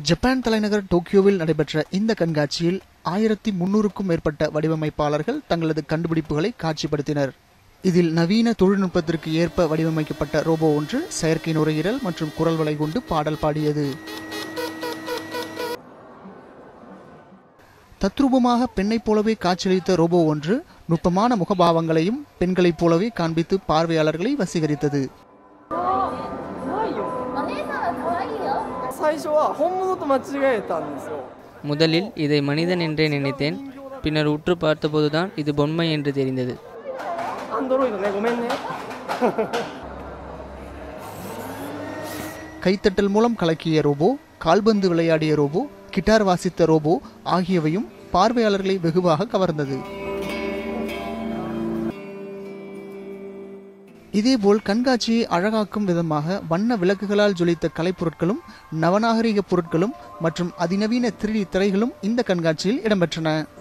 Japan தலைநகர் டோக்கியோவில் நடைபெற்ற இந்த கண்காட்சியில் ஆயிரத்தி முன்னூறுக்கும் மேற்பட்ட வடிவமைப்பாளர்கள் தங்களது கண்டுபிடிப்புகளை காட்சிப்படுத்தினர் இதில் நவீன தொழில்நுட்பத்திற்கு ஏற்ப வடிவமைக்கப்பட்ட ரோபோ ஒன்று செயற்கை நுரையீரல் மற்றும் குரல் வலை கொண்டு பாடல் பாடியது தத்ரூபமாக பெண்ணைப் போலவே காட்சியளித்த ரோபோ ஒன்று நுட்பமான முகபாவங்களையும் பெண்களைப் போலவே காண்பித்து பார்வையாளர்களை வசீகரித்தது お姉さんは可愛いよ最初は本物と間違えたんですよ முதலில் இதை மனிதன் என்றே நினைத்தேன் பின்னர் உற்று பார்த்தபோதுதான் இது பொம்மை என்று தெரிந்தது アンドロイドねごめんね கைத்தட்டல் மூலம் கலக்கிய ரோபோ கால்பந்து விளையாடிய ரோபோ கிட்டார் வாசித்த ரோபோ ஆகியவையும் பார்வையாளர்களை வெகுவாக கவர்ந்தது இதேபோல் கண்காட்சியை அழகாக்கும் விதமாக வண்ண விளக்குகளால் ஜொலித்த கலைப்பொருட்களும் நவநாகரிக பொருட்களும் மற்றும் அதிநவீன 3D திரைகளும் இந்த கண்காட்சியில் இடம்பெற்றன